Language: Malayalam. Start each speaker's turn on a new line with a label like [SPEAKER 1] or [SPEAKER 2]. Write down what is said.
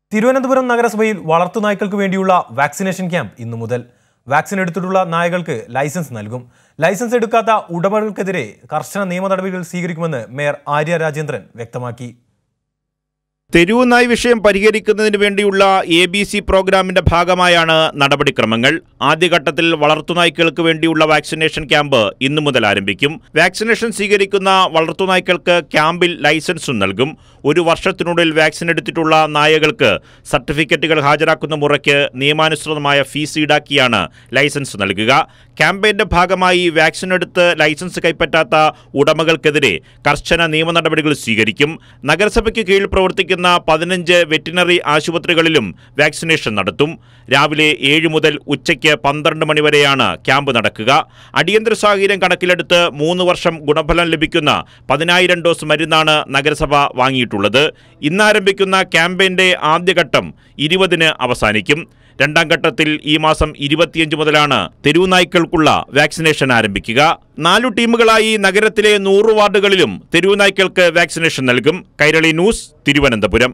[SPEAKER 1] തിരുവനന്തപുരം നഗരസഭയിൽ വളർത്തുനായ്ക്കൾക്ക് വേണ്ടിയുള്ള വാക്സിനേഷൻ ക്യാമ്പ് ഇന്നു മുതൽ വാക്സിൻ എടുത്തിട്ടുള്ള നായകൾക്ക് ലൈസൻസ് നൽകും ലൈസൻസ് എടുക്കാത്ത ഉടമകൾക്കെതിരെ കർശന നിയമ നടപടികൾ സ്വീകരിക്കുമെന്ന് മേയർ ആര്യ രാജേന്ദ്രൻ വ്യക്തമാക്കി
[SPEAKER 2] തെരുവുനായ് വിഷയം പരിഹരിക്കുന്നതിന് വേണ്ടിയുള്ള എ ബി സി പ്രോഗ്രാമിന്റെ ഭാഗമായാണ് നടപടിക്രമങ്ങൾ ആദ്യഘട്ടത്തിൽ വളർത്തുനായ്ക്കൾക്ക് വേണ്ടിയുള്ള വാക്സിനേഷൻ ക്യാമ്പ് ഇന്നു മുതൽ ആരംഭിക്കും വാക്സിനേഷൻ സ്വീകരിക്കുന്ന വളർത്തുനായ്ക്കൾക്ക് ക്യാമ്പിൽ ലൈസൻസും നൽകും ഒരു വർഷത്തിനുള്ളിൽ വാക്സിൻ എടുത്തിട്ടുള്ള നായകൾക്ക് സർട്ടിഫിക്കറ്റുകൾ ഹാജരാക്കുന്ന മുറയ്ക്ക് നിയമാനുസൃതമായ ഫീസ് ഈടാക്കിയാണ് ലൈസൻസ് നൽകുക ക്യാമ്പയിന്റെ ഭാഗമായി വാക്സിൻ എടുത്ത് ലൈസൻസ് കൈപ്പറ്റാത്ത ഉടമകൾക്കെതിരെ കർശന നിയമ നടപടികൾ സ്വീകരിക്കും നഗരസഭയ്ക്ക് കീഴിൽ പ്രവർത്തിക്കുന്ന പതിനഞ്ച് വെറ്റിനറി ആശുപത്രികളിലും വാക്സിനേഷൻ നടത്തും രാവിലെ ഏഴ് മുതൽ ഉച്ചയ്ക്ക് പന്ത്രണ്ട് മണിവരെയാണ് ക്യാമ്പ് നടക്കുക അടിയന്തര സാഹചര്യം കണക്കിലെടുത്ത് മൂന്ന് വർഷം ഗുണഫലം ലഭിക്കുന്ന പതിനായിരം ഡോസ് മരുന്നാണ് നഗരസഭ വാങ്ങിയിട്ടുള്ളത് ഇന്നാരംഭിക്കുന്ന ക്യാമ്പയിന്റെ ആദ്യഘട്ടം ഇരുപതിന് അവസാനിക്കും രണ്ടാം ഘട്ടത്തിൽ ഈ മാസം ഇരുപത്തിയഞ്ച് മുതലാണ് തെരുവുനായ്ക്കൾക്കുള്ള വാക്സിനേഷൻ ആരംഭിക്കുക നാലു ടീമുകളായി നഗരത്തിലെ നൂറ് വാർഡുകളിലും തെരുവുനായ്ക്കൾക്ക് വാക്സിനേഷൻ നൽകും കൈരളി ന്യൂസ് തിരുവനന്തപുരം